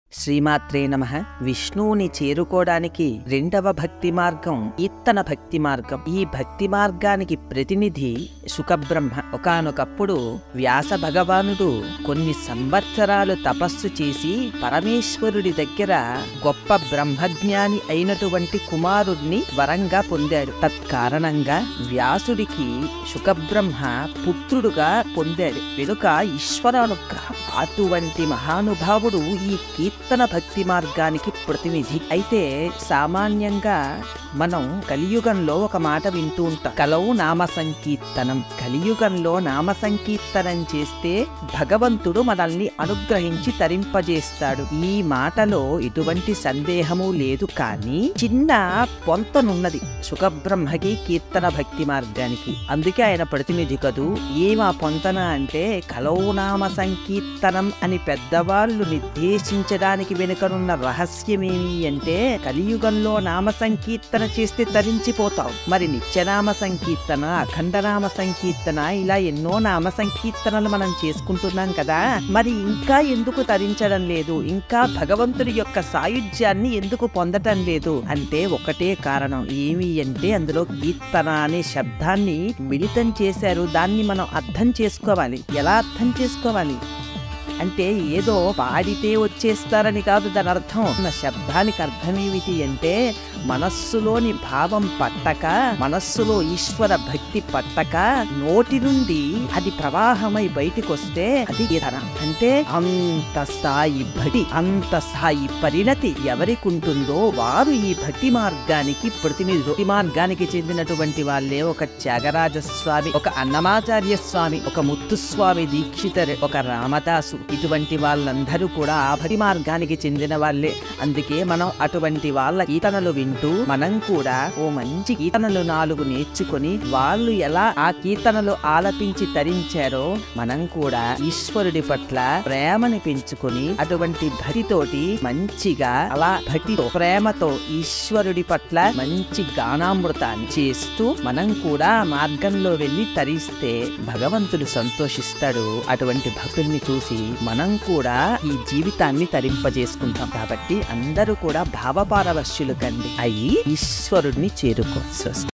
శ్రీమాత్రే నమ విష్ణువుని చేరుకోవడానికి రెండవ భక్తి మార్గం కీర్తన భక్తి మార్గం ఈ భక్తి మార్గానికి ప్రతినిధి సుఖబ్రహ్మ ఒకానొకప్పుడు వ్యాస భగవానుడు కొన్ని సంవత్సరాలు తపస్సు చేసి పరమేశ్వరుడి దగ్గర గొప్ప బ్రహ్మజ్ఞాని అయినటువంటి కుమారుడిని వరంగా పొందాడు తత్కారణంగా వ్యాసుడికి సుఖబ్రహ్మ పుత్రుడుగా పొందాడు వెనుక ఈశ్వరానుగ్రహం అటువంటి మహానుభావుడు ఈ కీర్తన భక్తి మార్గానికి ప్రతినిధి అయితే సామాన్యంగా మనం కలియుగంలో ఒక మాట వింటూ ఉంటాం కలవు నామ సంకీర్తనం కలియుగంలో నామ సంకీర్తనం చేస్తే భగవంతుడు మనల్ని అనుగ్రహించి తరింపజేస్తాడు ఈ మాటలో ఎటువంటి సందేహము లేదు కానీ చిన్న పొంతనున్నది సుఖబ్రహ్మకి కీర్తన భక్తి మార్గానికి అందుకే ఆయన ప్రతినిధి కదూ ఏమా పొంతన అంటే కలవు నామ సంకీర్తనం అని పెద్దవాళ్ళు నిర్దేశించడానికి వెనుకనున్న రహస్యమేమి అంటే కలియుగంలో నామ సంకీర్తన చేస్తే తరించిపోతావు మరి నిత్యనామ సంకీర్తన అఖండనామ సంకీర్తన ఇలా ఎన్నో నామ సంకీర్తనలు మనం చేసుకుంటున్నాం కదా మరి ఇంకా ఎందుకు తరించడం లేదు ఇంకా భగవంతుడి యొక్క సాయుధ్యాన్ని ఎందుకు పొందటం లేదు అంటే ఒకటే కారణం ఏమి అంటే అందులో కీర్తన అనే శబ్దాన్ని మిళితం చేశారు దాన్ని మనం అర్థం చేసుకోవాలి ఎలా అర్థం చేసుకోవాలి అంటే ఏదో పాడితే వచ్చేస్తారని కాదు దాని అర్థం ఉన్న శబ్దానికి అర్థమేమిటి అంటే మనస్సులోని భావం పట్టక మనస్సులో ఈశ్వర భక్తి పట్టక నోటి నుండి అది ప్రవాహమై బయటికి వస్తే అది కీర్తన అంటే అంత స్థాయి భక్తి అంత స్థాయి పరిణతి ఎవరికి ఉంటుందో వారు ఈ భక్తి మార్గానికి ప్రతినిధులు భక్తి మార్గానికి చెందినటువంటి వాళ్ళే ఒక త్యాగరాజ స్వామి ఒక అన్నమాచార్య స్వామి ఒక ముత్తుస్వామి దీక్షితర్ ఒక రామదాసు ఇటువంటి వాళ్ళందరూ కూడా ఆ భక్తి మార్గానికి చెందిన వాళ్ళే అందుకే మనం అటువంటి వాళ్ళ కీర్తనలు వింటూ మనం కూడా ఓ మంచి కీర్తనలు నాలుగు నేర్చుకొని వాళ్ళు ఎలా ఆ కీర్తనలు ఆలపించి తరించారో మనం కూడా ఈశ్వరుడి పట్ల ప్రేమని పెంచుకొని అటువంటి భక్తితోటి మంచిగా అలా భక్తితో ప్రేమతో ఈశ్వరుడి పట్ల మంచి గానామృతాన్ని చేస్తూ మనం కూడా ఆ మార్గంలో వెళ్ళి తరిస్తే భగవంతుడు సంతోషిస్తాడు అటువంటి భక్తుల్ని చూసి మనం కూడా ఈ జీవితాన్ని తరింపజేసుకుంటాం కాబట్టి అందరూ కూడా భావపారవశ్యులు కండి అయి ఈశ్వరుడిని చేరుకో స్వస్తి